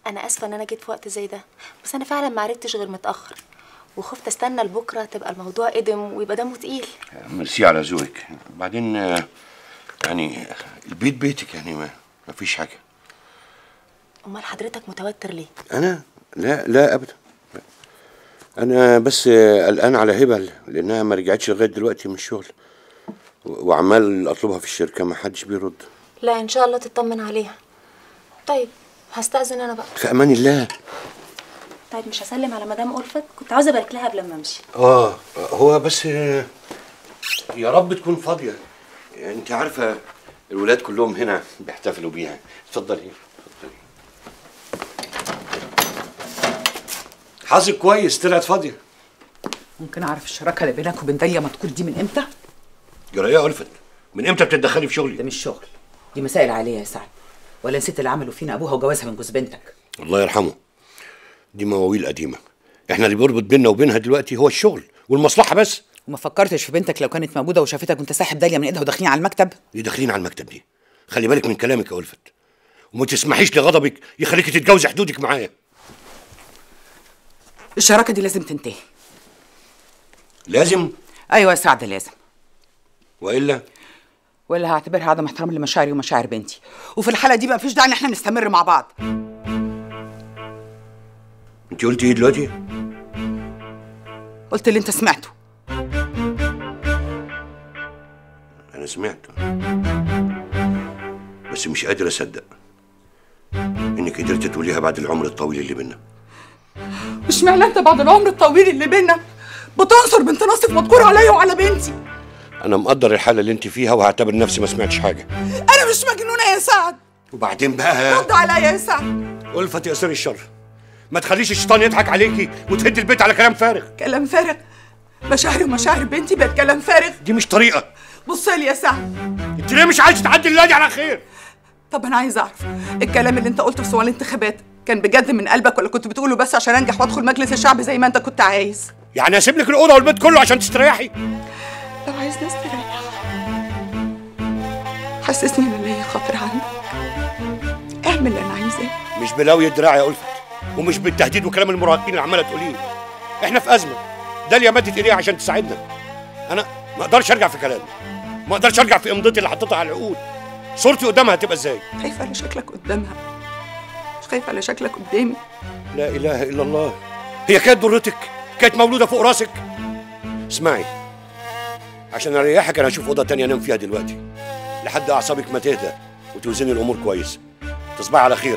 انا اسفه ان انا جيت في وقت زي ده بس انا فعلا ما عرفتش غير متاخر وخفت استنى لبكره تبقى الموضوع قدم ويبقى دمه تقيل ميرسي على ذوقك بعدين آه، يعني البيت بيتك يعني ما ما فيش حاجه امال حضرتك متوتر ليه انا لا لا ابدا لا. انا بس آه، قلقان على هبه لانها ما رجعتش لغايه دلوقتي من الشغل و- وعمال اطلبها في الشركه ما حدش بيرد لا ان شاء الله تطمن عليها طيب هستأذن انا بقى في امان الله طيب مش هسلم على مدام ألفت كنت عاوزه ابارك لها قبل ما امشي اه هو بس آه، يا رب تكون فاضيه يعني انت عارفه الولاد كلهم هنا بيحتفلوا بيها اتفضلي اتفضلي حظك كويس طلعت فاضيه ممكن اعرف الشراكه اللي بينك وبين داليا مدكور دي من امتى؟ جرايه ألفت من امتى بتتدخلي في شغلي ده مش شغل دي مسائل عاليه يا سعد ولا نسيت اللي عملوا فينا ابوها وجوازها من جوز بنتك الله يرحمه دي مواويل قديمه احنا اللي بيربط بيننا وبينها دلوقتي هو الشغل والمصلحه بس وما فكرتش في بنتك لو كانت موجوده وشافتك وانت ساحب داليا من ايدها وداخلين على المكتب دي داخلين على المكتب دي خلي بالك من كلامك يا ألفت وما تسمحيش لغضبك يخليكي تتجاوزي حدودك معايا الشراكه دي لازم تنتهي لازم ايوه يا سعد لازم والا ولا هعتبرها عدم احترام لمشاعري ومشاعر بنتي وفي الحاله دي بقى مفيش داعي ان احنا نستمر مع بعض انت قلتي ايه دلوقتي قلت اللي انت سمعته انا سمعت بس مش قادر اصدق انك قدرت تقوليها بعد العمر الطويل اللي بينا مش معنى انت بعد العمر الطويل اللي بينا بتنصر بنت ناصف مذكور عليا وعلى بنتي انا مقدر الحاله اللي انت فيها وهعتبر نفسي ما سمعتش حاجه انا مش مجنونه يا سعد وبعدين بقى رد عليا يا سعد ألفت يا سر الشر ما تخليش الشيطان يضحك عليكي وتهد البيت على كلام فارغ كلام فارغ مشاعري ومشاعر بنتي بقت كلام فارغ دي مش طريقه بص لي يا سعد انت ليه مش عايز تعدي الليله دي على خير طب انا عايز اعرف الكلام اللي انت قلته في سؤال الانتخابات كان بجد من قلبك ولا كنت بتقوله بس عشان انجح وادخل مجلس الشعب زي ما انت كنت عايز يعني اسيب لك الاوضه والبيت كله عشان تستريحي لو عايز نستريح حسسني ان ليا خاطر عنك اعمل اللي انا عايزاه مش بلاوي الدراع يا ألفت ومش بالتهديد وكلام المراهقين اللي عماله تقوليه احنا في ازمه داليا مدت ايديها عشان تساعدنا انا ما اقدرش ارجع في كلامي ما اقدرش ارجع في امضتي اللي حطيتها على العقود صورتي قدامها هتبقى ازاي خايفه على شكلك قدامها مش خايفه على شكلك قدامي لا اله الا الله هي كانت ضرتك كانت مولوده فوق راسك اسمعي عشان اريحك انا هشوف اوضه تانية انام فيها دلوقتي لحد اعصابك ما تهدى وتوزني الامور كويس تصبحي على خير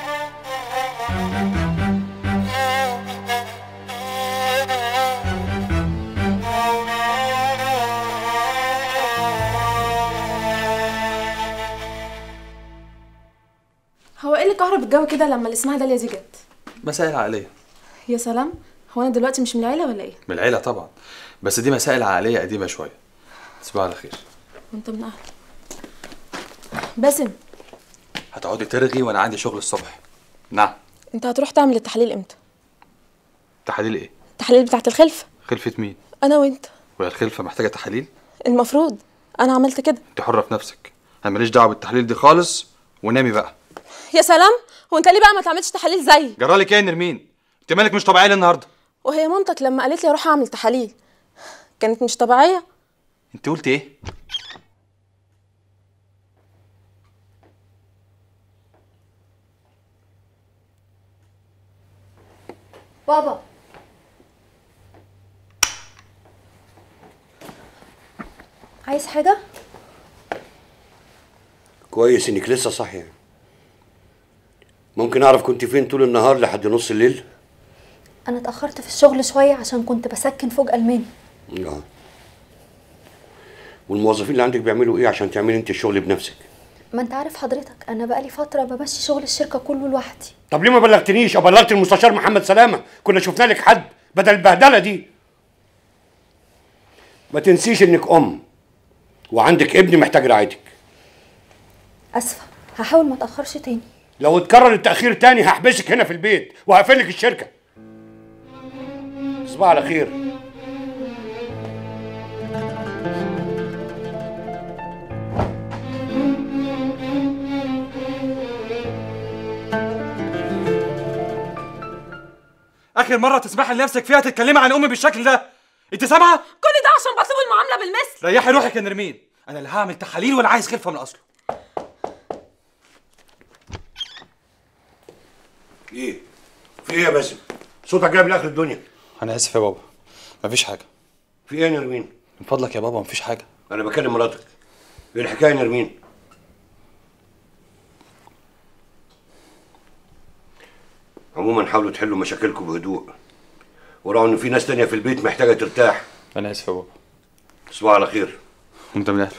هو ايه اللي كهرب الجو كده لما اللي اسمها داليا دي جت مسائل عائلية يا سلام هو انا دلوقتي مش من العيله ولا ايه من العيلة طبعا بس دي مسائل عائلية قديمة شوية تصبح على خير وانت من اهلي باسم هتقعدي ترغي وانا عندي شغل الصبح نعم انت هتروح تعمل التحاليل امتى تحاليل ايه التحاليل بتاعه الخلفه خلفة مين انا وانت وهي الخلفة محتاجة تحاليل المفروض انا عملت كده انت حرة في نفسك انا ماليش دعوة بالتحاليل دي خالص ونامي بقى يا سلام هو انت ليه بقى ما تعملش تحاليل زيي جرالك ايه يا نرمين انت مالك مش طبيعية ليه النهاردة وهي مامتك لما قالت لي اروح اعمل تحاليل كانت مش طبيعيه انت قلت ايه بابا عايز حاجه كويس انك لسه صاحيه ممكن اعرف كنت فين طول النهار لحد نص الليل انا اتاخرت في الشغل شويه عشان كنت بسكن فوق الماني اه والموظفين اللي عندك بيعملوا ايه عشان تعملي انت الشغل بنفسك ما انت عارف حضرتك انا بقالي فتره بمشي شغل الشركه كله لوحدي طب ليه ما بلغتنيش او بلغت المستشار محمد سلامه كنا شفنا لك حد بدل البهدله دي ما تنسيش انك ام وعندك ابن محتاج رعايتك اسفه هحاول ما اتاخرش تاني لو اتكرر التاخير تاني هحبسك هنا في البيت وهقفل لك الشركه تصبح على خير اخر مره تسمحي لنفسك فيها تتكلمي عن امي بالشكل ده انت سامعه كل ده عشان بطلب المعامله بالمثل ريحي روحك يا نرمين انا اللي هعمل تحاليل ولا عايز خلفه من اصله ايه في ايه يا باسم صوتك جايب لاخر الدنيا انا اسف يا بابا مفيش حاجه في ايه يا نرمين من فضلك يا بابا مفيش حاجه انا بكلم مراتك ايه الحكايه يا نرمين عموما حاولوا تحلوا مشاكلكم بهدوء وراعوا ان في ناس تانية في البيت محتاجه ترتاح انا اسف يا بابا تصبحوا على خير وانت من اهله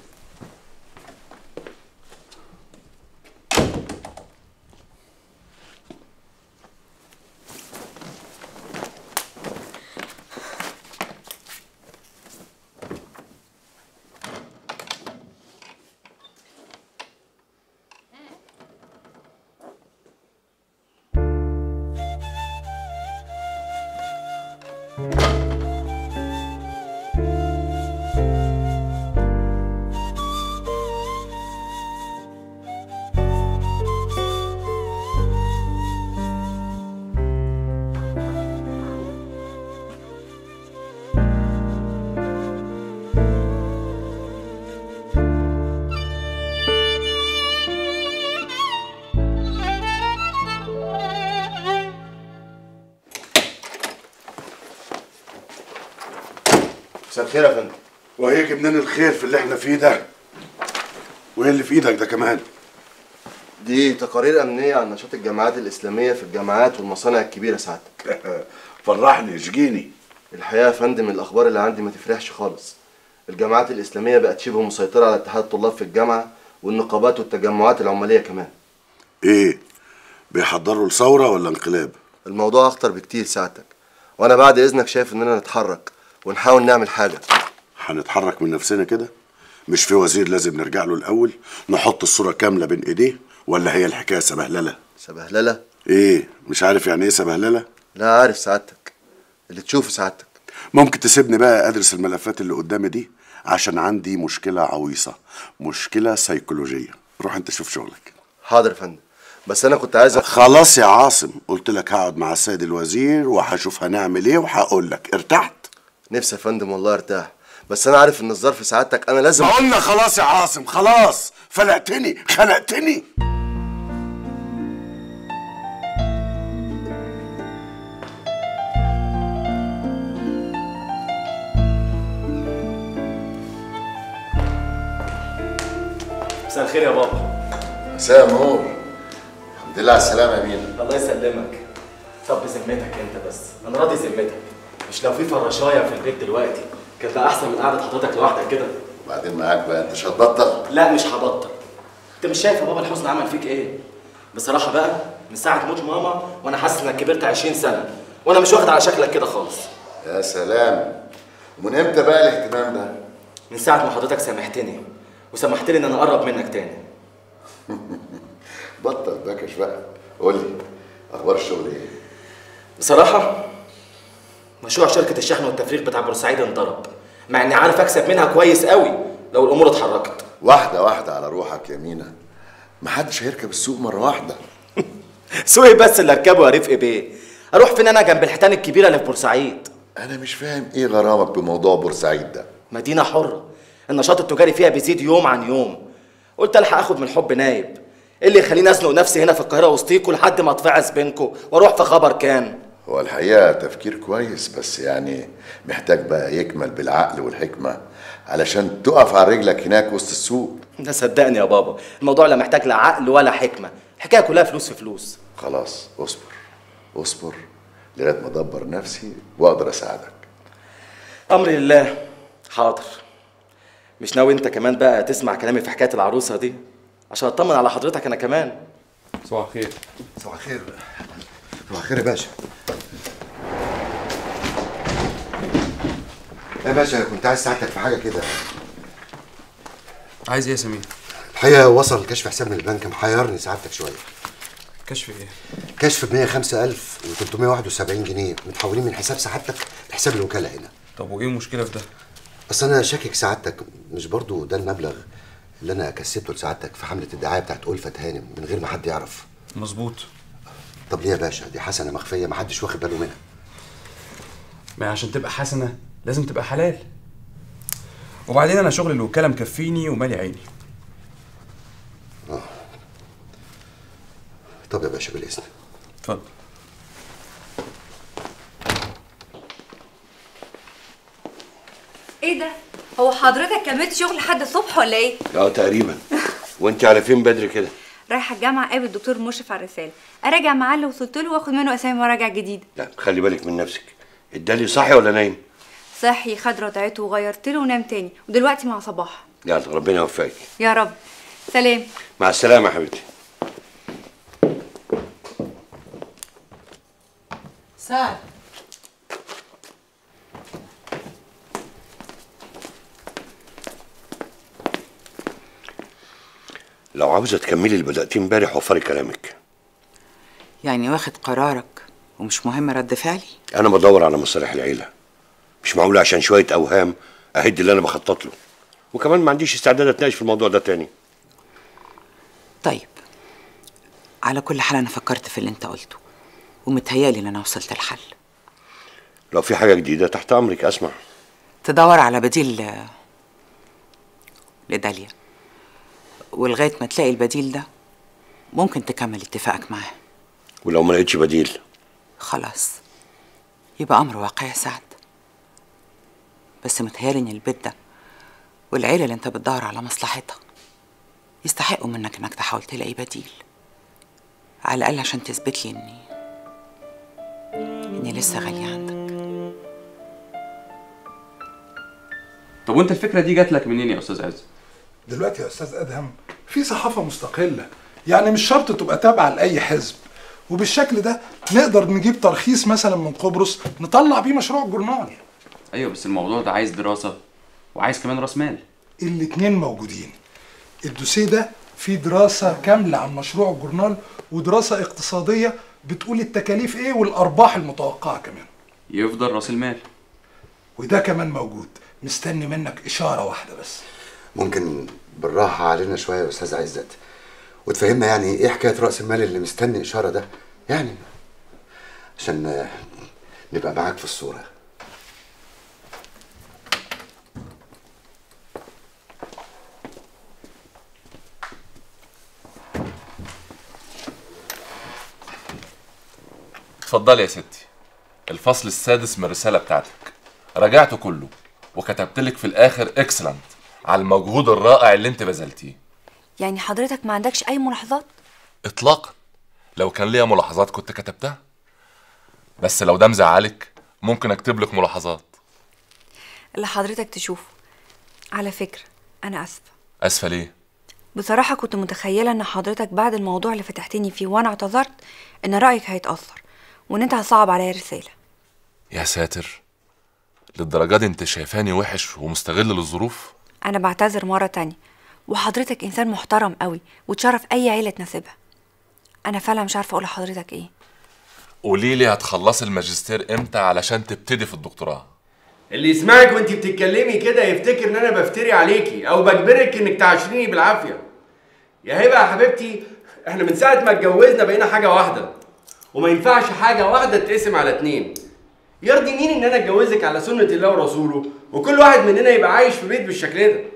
مساء الخير يا فندم وهيجي منين الخير في اللي احنا فيه ده وايه اللي في ايدك ده كمان دي تقارير امنيه عن نشاط الجماعات الاسلاميه في الجامعات والمصانع الكبيره سعادتك فرحني اشجيني الحقيقه يا فندم الاخبار اللي عندي ما تفرحش خالص الجامعات الاسلاميه بقت شبه مسيطره على اتحاد الطلاب في الجامعه والنقابات والتجمعات العماليه كمان ايه بيحضروا لثوره ولا انقلاب الموضوع اخطر بكتير سعادتك وانا بعد اذنك شايف اننا نتحرك ونحاول نعمل حاجه هنتحرك من نفسنا كده مش في وزير لازم نرجع له الاول نحط الصوره كامله بين ايديه ولا هي الحكايه سبهلله سبهلله ايه مش عارف يعني ايه سبهلله لا عارف سعادتك اللي تشوفه سعادتك ممكن تسيبني بقى ادرس الملفات اللي قدامي دي عشان عندي مشكله عويصه مشكله سيكولوجيه روح انت شوف شغلك حاضر يا فندم بس انا كنت عايز أ- خلاص يا عاصم قلت لك هقعد مع السيد الوزير وهشوف هنعمل ايه وهقول لك ارتحت نفسي يا فندم والله ارتاح بس انا عارف ان الظرف سعادتك انا لازم ما قلنا خلاص يا عاصم خلاص فلقتني خنقتني مساء الخير يا بابا مساء النور الحمد لله على السلامة يا مين الله يسلمك طب بذمتك انت بس انا راضي ذمتك مش لو في فراشايه في البيت دلوقتي كان ده احسن من قعده حضرتك لوحدك كده وبعدين معاك بقى انت مش هتبطل لا مش هبطل انت مش شايف يا بابا الحزن عمل فيك ايه بصراحه بقى من ساعه موت ماما وانا حاسس انك كبرت 20 سنه وانا مش واخد على شكلك كده خالص يا سلام ومن امتى بقى الاهتمام ده من ساعه ما حضرتك سامحتني وسمحت لي ان انا اقرب منك تاني بطل بكش بقى قول لي اخبار الشغل ايه بصراحه مشروع شركه الشحن والتفريغ بتاع بورسعيد انضرب مع اني عارف اكسب منها كويس قوي لو الامور اتحركت واحدة واحدة على روحك يا مينا محدش هيركب السوق مرة واحدة سوقي بس اللي اركبه يا رفق بيه اروح فين انا جنب الحيتان الكبيره اللي في بورسعيد انا مش فاهم ايه غرامك بموضوع بورسعيد ده مدينه حره النشاط التجاري فيها بيزيد يوم عن يوم قلت الحق اخد من الحب نايب ايه اللي يخليني ازنق نفسي هنا في القاهره وسطيكوا لحد ما اتفعس بينكوا واروح في خبر كان هو الحقيقة تفكير كويس بس يعني محتاج بقى يكمل بالعقل والحكمة علشان تقف على رجلك هناك وسط السوق ده صدقني يا بابا الموضوع لا محتاج لا عقل ولا حكمه الحكايه كلها فلوس في فلوس خلاص اصبر اصبر لغاية ما ادبر نفسي واقدر اساعدك امر لله حاضر مش ناوي انت كمان بقى تسمع كلامي في حكايه العروسه دي عشان اطمن على حضرتك انا كمان صباح الخير صباح الخير صباح الخير يا باشا يا باشا كنت عايز ساعتك في حاجه كده عايز ايه يا سمير الحقيقه وصل كشف حساب من البنك محيرني سعادتك شويه كشف ايه كشف ب 105371 جنيه متحولين من حساب سعادتك لحساب الوكاله هنا طب وايه المشكله في ده بس انا شاكك سعادتك مش برضو ده المبلغ اللي انا كسبته لسعادتك في حمله الدعايه بتاعت ألفة هانم من غير ما حد يعرف مظبوط طب ليه يا باشا دي حسنه مخفيه محدش واخد باله منها ما هي عشان تبقى حسنه لازم تبقى حلال وبعدين انا شغل الوكاله مكفيني ومالي عيني اه طب يا باشا بالاذن اتفضل ايه ده هو حضرتك كملت شغل لحد الصبح ولا ايه اه تقريبا وانت على فين بدري كده رايحه الجامعه قابل الدكتور مشرف على الرساله اراجع معاه اللي وصلت له واخد منه اسامي مراجع جديده لا خلي بالك من نفسك الدالي صاحي ولا نايم صحي خد رضعته وغيرت له ونام تاني ودلوقتي مع صباح يلا ربنا يوفقك يا رب سلام مع السلامه يا حبيبتي سعد لو عاوزه تكملي اللي بداتيه امبارح وفري كلامك يعني واخد قرارك ومش مهم رد فعلي انا بدور على مصالح العيله مش معقول عشان شويه اوهام اهد اللي انا بخطط له وكمان ما عنديش استعداد اتناقش في الموضوع ده تاني طيب على كل حال انا فكرت في اللي انت قلته ومتهيالي ان انا وصلت الحل لو في حاجه جديده تحت امرك اسمع تدور على بديل ل- لداليا ولغايه ما تلاقي البديل ده ممكن تكمل اتفاقك معاه ولو ما لقيتش بديل خلاص يبقى امر واقع يا سعد بس متهيالي ان البيت ده والعيله اللي انت بتدور على مصلحتها يستحقوا منك انك تحاول تلاقي بديل على الاقل عشان تثبت لي اني اني لسه غاليه عندك طب وانت الفكره دي جات لك منين يا استاذ عز دلوقتي يا استاذ ادهم في صحافه مستقله يعني مش شرط تبقى تابعه لاي حزب وبالشكل ده نقدر نجيب ترخيص مثلا من قبرص نطلع بيه مشروع الجورنال ايوه بس الموضوع ده عايز دراسه وعايز كمان راس مال الاتنين موجودين الدوسيه ده فيه دراسه كامله عن مشروع الجورنال ودراسه اقتصاديه بتقول التكاليف ايه والارباح المتوقعه كمان يفضل راس المال وده كمان موجود مستني منك اشاره واحده بس ممكن بالراحه علينا شويه يا استاذ عزت وتفهمنا يعني ايه حكايه راس المال اللي مستني اشاره ده يعني عشان آه، نبقى معاك في الصوره اتفضلي يا ستي الفصل السادس من الرسالة بتاعتك راجعته كله وكتبت لك في الآخر اكسلنت على المجهود الرائع اللي انت بذلتيه يعني حضرتك ما عندكش اي ملاحظات اطلاقا لو كان ليا ملاحظات كنت كتبتها بس لو ده مزعلك ممكن اكتب لك ملاحظات اللي حضرتك تشوفه على فكره انا اسفه اسفه ليه بصراحه كنت متخيله ان حضرتك بعد الموضوع اللي فتحتني فيه وانا اعتذرت ان رايك هيتاثر وان انت هتصعب عليا الرساله يا ساتر للدرجه دي انت شايفاني وحش ومستغل للظروف انا بعتذر مره تانية وحضرتك انسان محترم قوي وتشرف اي عيله تناسبها انا فعلا مش عارفه اقول لحضرتك ايه قولي لي هتخلصي الماجستير امتى علشان تبتدي في الدكتوراه اللي يسمعك وانت بتتكلمي كده يفتكر ان انا بفتري عليكي او بجبرك انك تعاشريني بالعافيه يا هبه يا حبيبتي احنا من ساعه ما اتجوزنا بقينا حاجه واحده وما ينفعش حاجه واحده تتقسم على اتنين يرضي مين ان انا اتجوزك على سنه الله ورسوله وكل واحد مننا يبقى عايش في بيت بالشكل ده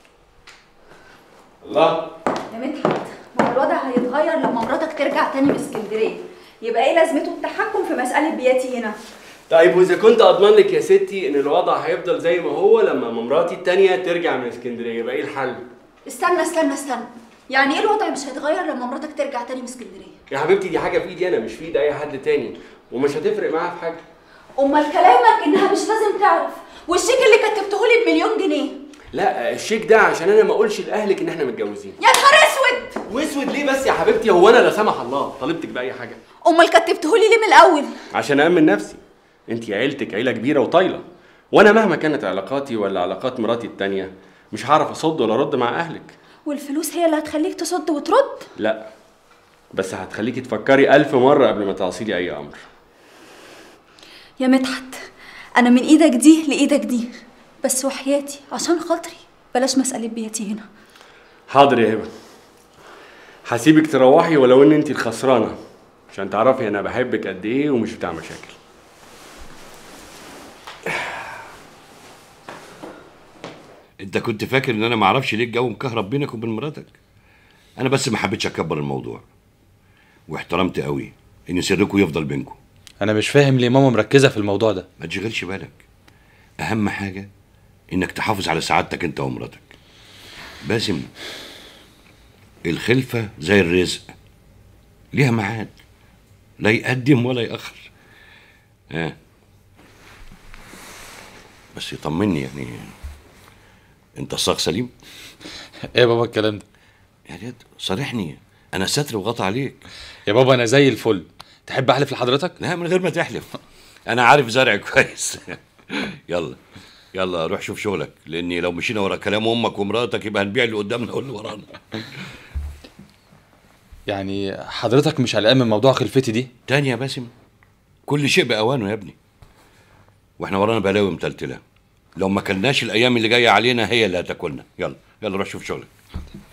الله يا مدحت ما هو الوضع هيتغير لما مراتك ترجع تاني من اسكندريه يبقى ايه لازمته التحكم في مساله بياتي هنا طيب واذا كنت اضمن لك يا ستي ان الوضع هيفضل زي ما هو لما مراتي التانية ترجع من اسكندريه يبقى ايه الحل استنى استنى استنى يعني ايه الوضع مش هيتغير لما مراتك ترجع تاني من اسكندريه يا حبيبتي دي حاجه في ايدي انا مش في ايد اي حد تاني ومش هتفرق معاها في حاجه امال كلامك انها مش لازم تعرف والشيك اللي كتبته لي بمليون جنيه لا الشيك ده عشان انا ما اقولش لاهلك ان احنا متجوزين يا نهار اسود واسود ليه بس يا حبيبتي هو انا لا سمح الله طالبتك باي حاجه امال كتبته لي ليه من الاول عشان أأمن نفسي انت عيلتك عيلة كبيرة وطايلة وانا مهما كانت علاقاتي ولا علاقات مراتي التانية مش هعرف اصد ولا ارد مع اهلك والفلوس هي اللي هتخليك تصد وترد لا بس هتخليكي تفكري ألف مرة قبل ما تعصيلي أي أمر يا مدحت انا من ايدك دي لايدك دي بس وحياتي عشان خاطري بلاش مسألة بيتي هنا حاضر يا هبة هسيبك تروحي ولو ان انت الخسرانة عشان تعرفي انا بحبك قد ايه ومش بتاع مشاكل انت كنت فاكر ان انا ما اعرفش ليه الجو مكهرب بينك وبين مراتك انا بس ما حبيتش اكبر الموضوع واحترمت قوي ان سركم يفضل بينكم انا مش فاهم ليه ماما مركزه في الموضوع ده ما تشغلش بالك اهم حاجه انك تحافظ على سعادتك انت ومراتك باسم الخلفه زي الرزق ليها ميعاد لا يقدم ولا يأخر ها بس يطمني يعني انت الصاغ سليم ايه يا بابا الكلام ده يا ريت صارحني انا ستر وغطى عليك يا بابا انا زي الفل تحب احلف لحضرتك لا من غير ما تحلف انا عارف زرع كويس يلا يلا روح شوف شغلك لاني لو مشينا ورا كلام امك ومراتك يبقى هنبيع اللي قدامنا واللي ورانا يعني حضرتك مش قلقان من موضوع خلفتي دي تاني يا باسم كل شيء بأوانه يا ابني واحنا ورانا بلاوي متلتلة لو ما كلناش الايام اللي جايه علينا هي اللي هتاكلنا يلا يلا روح شوف شغلك